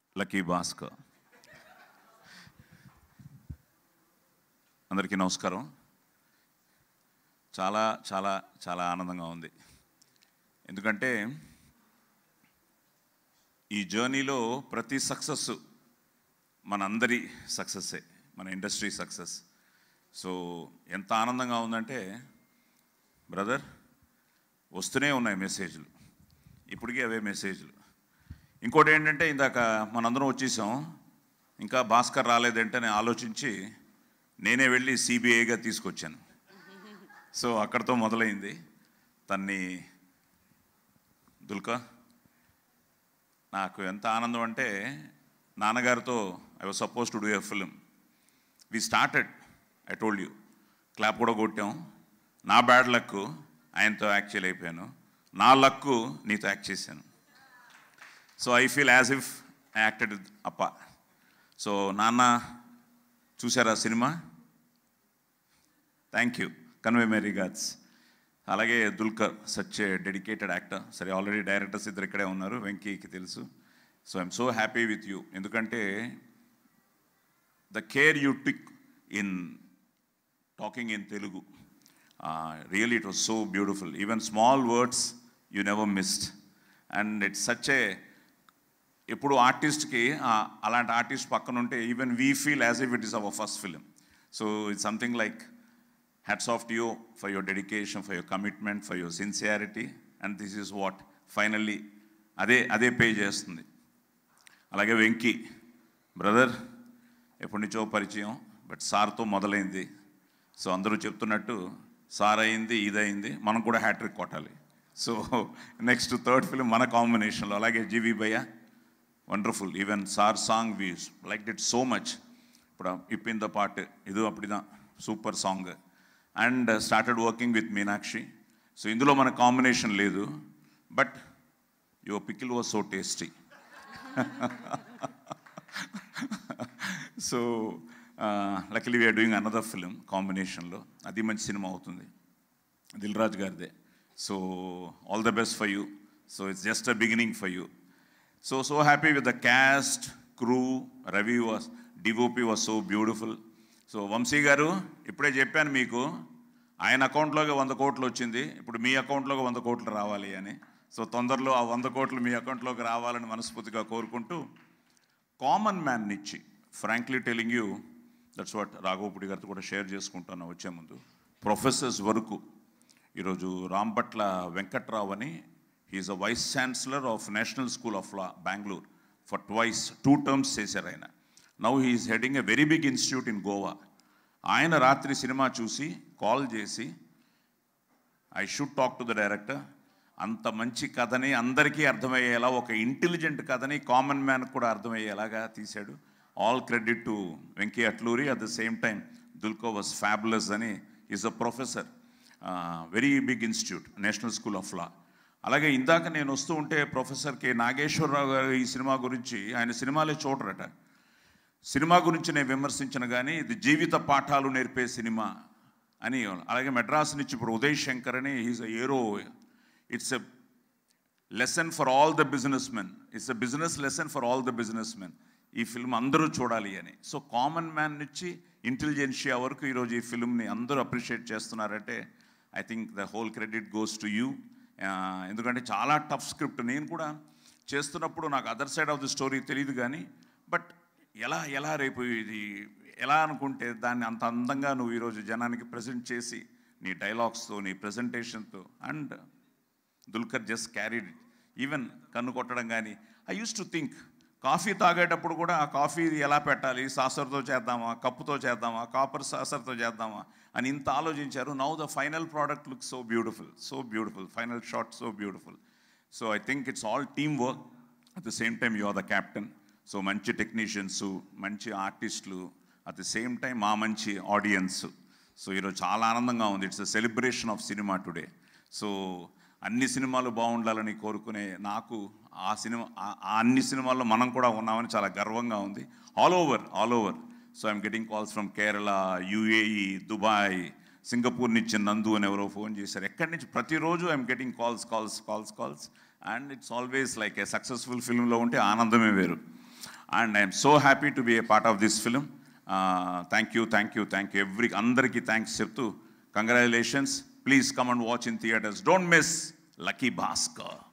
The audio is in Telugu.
లక్కీ భాస్కర్ అందరికీ నమస్కారం చాలా చాలా చాలా ఆనందంగా ఉంది ఎందుకంటే ఈ జర్నీలో ప్రతి సక్సెస్ మనందరి సక్సెస్సే మన ఇండస్ట్రీ సక్సెస్ సో ఎంత ఆనందంగా ఉందంటే బ్రదర్ వస్తూనే ఉన్నాయి మెసేజ్లు ఇప్పటికీ అవే మెసేజ్లు ఇంకోటి ఏంటంటే ఇందాక మనందరం వచ్చేసాం ఇంకా భాస్కర్ రాలేదంటే నేను ఆలోచించి నేనే వెళ్ళి సిబిఐగా తీసుకొచ్చాను సో అక్కడితో మొదలైంది తన్ని దుల్కా నాకు ఎంత ఆనందం అంటే నాన్నగారితో I was suppose to do a film we started I told you clap కూడా కొట్టాం నా బ్యాడ్ లక్ ఆయనతో యాక్ట్ చేయలేకపోయాను నా లక్ నీతో యాక్ట్ చేశాను so I feel as if I acted అప్ప సో నాన్న చూసారా సినిమా thank you convey my regards అలాగే Dulquer such a dedicated actor సరే ఆల్రెడీ డైరెక్టర్స్ ఇద్దరు ఇక్కడే ఉన్నారు వెంకీకి తెలుసు so I'm so happy with you ఎందుకంటే the care you took in talking in Telugu really it was so beautiful even small words you never missed and it's such a ఎప్పుడు ఆర్టిస్ట్కి అలాంటి ఆర్టిస్ట్ పక్కన ఉంటే even we feel as if it is our first film so it's something like hats off to you for your dedication for your commitment for your sincerity and this is what finally అదే అదే పే చేస్తుంది అలాగే వెంకీ బ్రదర్ ఎప్పటి నుంచో పరిచయం బట్ సార్తో మొదలైంది సో అందరూ చెప్తున్నట్టు సార్ అయింది ఇదయింది మనం కూడా హ్యాట్రిక్ కొట్టాలి సో నెక్స్ట్ థర్డ్ ఫిలిం మన కాంబినేషన్లో అలాగే జీవి భయ్య wonderful even sir song we like it so much ఇప్పుడు ఇప్పింద పాட்டு ఇది அப்படிதான் super song and started working with Meenakshi so ఇందులో మన కాంబినేషన్ లేదు but your pickle was so tasty so luckily we are doing another film కాంబినేషన్లో అది మంచి సినిమా అవుతుంది దిల్ రాజ్ గారిదే so all the best for you so it's just a beginning for you so so happy with the cast crew Ravi was DOP was so beautiful so Vamsi garu ఇప్పుడే చెప్పాను మీకు ఆయన అకౌంట్లోకి వంద కోట్లు వచ్చింది ఇప్పుడు మీ అకౌంట్లోకి వంద కోట్లు రావాలి అని సో తొందరలో ఆ వంద కోట్లు మీ అకౌంట్లోకి రావాలని మనస్ఫూర్తిగా కోరుకుంటూ కామన్ మ్యాన్ ఇచ్చి frankly telling you that's what Raghavapudi గారితో కూడా షేర్ చేసుకుంటాను వచ్చే ముందు ప్రొఫెసర్స్ వరకు ఈరోజు రాంపట్ల వెంకట్రావు అని he's a vice chancellor of National School of Law Bengaluru for twice two terms చేశారు ఆయన now he's heading a very big institute in Goa ఆయన రాత్రి సినిమా చూసి కాల్ చేసి I should talk to the director అంత మంచి కథని అందరికీ అర్థమయ్యేలా ఒక ఇంటెలిజెంట్ కథని కామన్ మ్యాన్ కూడా అర్థమయ్యేలాగా తీశాడు all credit to Venky Atluri at the same time Dulquer was fabulous అని is a professor very big institute National School of Law అలాగే ఇందాక నేను వస్తూ ఉంటే ప్రొఫెసర్ కె నాగేశ్వరరావు గారు ఈ సినిమా గురించి ఆయన సినిమాలే చూడరట సినిమా గురించి నేను విమర్శించిన కానీ ఇది జీవిత పాఠాలు నేర్పే సినిమా అని అలాగే మెడ్రాస్ నుంచి ఇప్పుడు ఉదయ్ శంకర్ అని he's hero it's a lesson for all the businessmen it's a business lesson for all the businessmen ఈ ఫిల్మ్ అందరూ చూడాలి అని సో కామన్ మ్యాన్ నుంచి ఇంటెలిజెన్షియా వరకు ఈరోజు ఈ ఫిల్మ్ని అందరూ అప్రిషియేట్ చేస్తున్నారంటే I think the whole credit goes to you ఎందుకంటే చాలా టఫ్ స్క్రిప్ట్ నేను కూడా చేస్తున్నప్పుడు నాకు other side of the story తెలియదు కానీ బట్ ఎలా ఎలా రేపు ఇది ఎలా అనుకుంటే దాన్ని అంత అందంగా నువ్వు ఈరోజు జనానికి ప్రజెంట్ చేసి నీ డైలాగ్స్తో నీ ప్రజెంటేషన్తో and Dulquer just carried even కన్ను కొట్టడం కానీ I use to think coffee తాగేటప్పుడు కూడా ఆ కాఫీ ఎలా పెట్టాలి సాసర్తో చేద్దామా కప్పుతో చేద్దామా కాపర్ సాసర్తో చేద్దామా అని ఇంత ఆలోచించారు now the final product look so beautiful so beautiful final shot so beautiful so I think it's all team work at the same time you are the captain so మంచి టెక్నీషియన్స్ మంచి ఆర్టిస్టులు అట్ ది సేమ్ టైం మా మంచి ఆడియన్స్ సో ఈరోజు చాలా ఆనందంగా ఉంది it's a celebration of cinema today so అన్ని సినిమాలు బాగుండాలని కోరుకునే నాకు ఆ సినిమా ఆ- ఆ అన్ని సినిమాల్లో మనం కూడా ఉన్నామని చాలా గర్వంగా ఉంది all over all over so I'm getting calls from Kerala UAE Dubai Singapore నుంచి నందు అని ఎవరో ఫోన్ చేశారు ఎక్కడి నుంచి ప్రతిరోజు I'm getting calls calls calls calls and it's always like a successful ఫిల్మ్లో ఉంటే ఆనందమే వేరు and I'm so happy to be a part of this film thank you thank you thank you every అందరికీ థ్యాంక్స్ చెప్తూ congratulations please come and watch in theatres don't miss Lucky Bhaskar